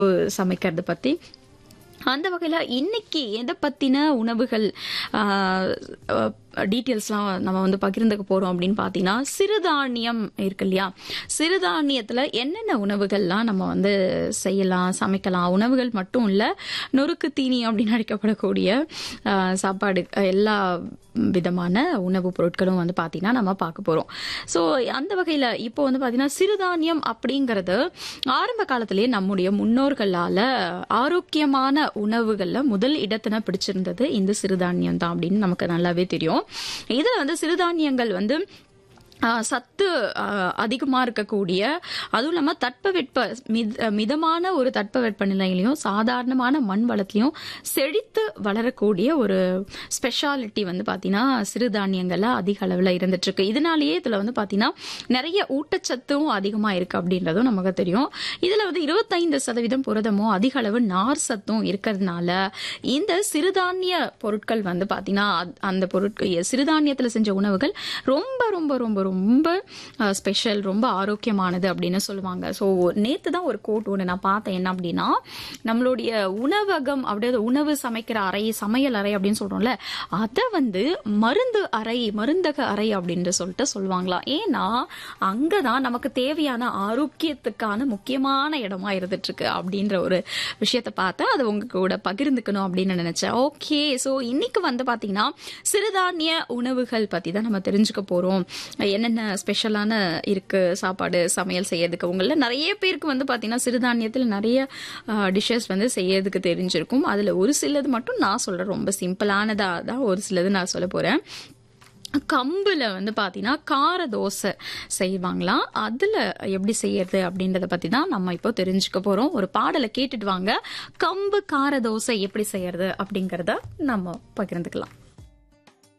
சமைக்கிறது பத்தி அந்த வகையில இன்னைக்கு எதை பத்தின உணவுகள் டீட்டெயில்ஸ்லாம் நம்ம வந்து பகிர்ந்துக்க போறோம் அப்படின்னு பாத்தீங்கன்னா சிறுதானியம் இருக்கு இல்லையா சிறுதானியத்துல என்னென்ன உணவுகள்லாம் நம்ம வந்து செய்யலாம் சமைக்கலாம் உணவுகள் மட்டும் இல்ல நொறுக்கு தீனி அப்படின்னு அழைக்கப்படக்கூடிய ஆஹ், சாப்பாடு எல்லா விதமான உணவுப் பொருட்களும் வந்து பாத்தீங்கன்னா நம்ம பார்க்க போறோம் ஸோ அந்த வகையில இப்போ வந்து பாத்தீங்கன்னா சிறுதானியம் அப்படிங்கிறது ஆரம்ப காலத்திலேயே நம்முடைய முன்னோர்களால ஆரோக்கியமான உணவுகள்ல முதல் இடத்தின பிடிச்சிருந்தது இந்த சிறுதானியம் தான் அப்படின்னு நமக்கு நல்லாவே தெரியும் இதுல வந்து சிறுதானியங்கள் வந்து ஆஹ், சத்து ஆஹ், அதிகமா இருக்கக்கூடிய அதுவும் இல்லாம தட்பவெட்ப மித மிதமான ஒரு தட்பவெட்ப நிலையிலையும் சாதாரணமான மண் வளத்திலையும் செழித்து வளரக்கூடிய ஒரு ஸ்பெஷாலிட்டி வந்து பாத்தீங்கன்னா சிறுதானியங்கள்ல அதிக அளவுல இருந்துட்டு இருக்கு இதனாலேயே இதுல வந்து பாத்தீங்கன்னா நிறைய ஊட்டச்சத்தும் அதிகமா இருக்கு அப்படின்றதும் நமக்கு தெரியும் இதுல வந்து இருபத்தைந்து சதவீதம் புரதமும் அதிக அளவு நார் சத்தும் இருக்கிறதுனால இந்த சிறுதானிய பொருட்கள் வந்து பாத்தீங்கன்னா அத்- அந்த பொருட்கள் சிறுதானியத்துல செஞ்ச உணவுகள் ரொம்ப ரொம்ப ரொம்ப ரொம்ப ஸ்பெஷல் ரொம்ப ஆரோக்கியமானது அப்படின்னு சொல்லுவாங்க ஸோ நேத்து தான் ஒரு கோட் ஒன்று நான் பார்த்தேன் என்ன அப்படின்னா நம்மளுடைய உணவகம் அப்படியே உணவு சமைக்கிற அறை சமையல் அறை அப்படின்னு சொல்றோம்ல அதை வந்து மருந்து அறை மருந்தக அறை அப்படின்னு சொல்லிட்டு சொல்லுவாங்களாம் ஏன்னா அங்கதான் நமக்கு தேவையான ஆரோக்கியத்துக்கான முக்கியமான இடமா இருந்துட்டு இருக்கு அப்படின்ற ஒரு விஷயத்த பார்த்தேன் அதை உங்க கூட பகிர்ந்துக்கணும் அப்படின்னு நினைச்சேன் ஓகே ஸோ இன்னைக்கு வந்து பாத்தீங்கன்னா சிறுதானிய உணவுகள் பத்தி தான் நம்ம தெரிஞ்சுக்க போறோம் என்னென்ன ஸ்பெஷலான இருக்கு சாப்பாடு சமையல் செய்யறதுக்கு உங்கள நிறைய பேருக்கு வந்து பாத்தீங்கன்னா சிறுதானியத்தில் நிறைய டிஷ்ஷஸ் வந்து செய்யறதுக்கு தெரிஞ்சிருக்கும் அதுல ஒரு சிலது மட்டும் நான் சொல்றேன் ரொம்ப சிம்பிளானதா தான் ஒரு சிலது நான் சொல்ல போறேன் கம்புல வந்து பாத்தீங்கன்னா கார தோசை செய்வாங்களாம் அதுல எப்படி செய்யறது அப்படின்றத பத்தி தான் நம்ம இப்போ தெரிஞ்சுக்க போறோம் ஒரு பாடலை கேட்டுட்டு வாங்க கம்பு கார தோசை எப்படி செய்யறது அப்படிங்கறத நம்ம பகிர்ந்துக்கலாம்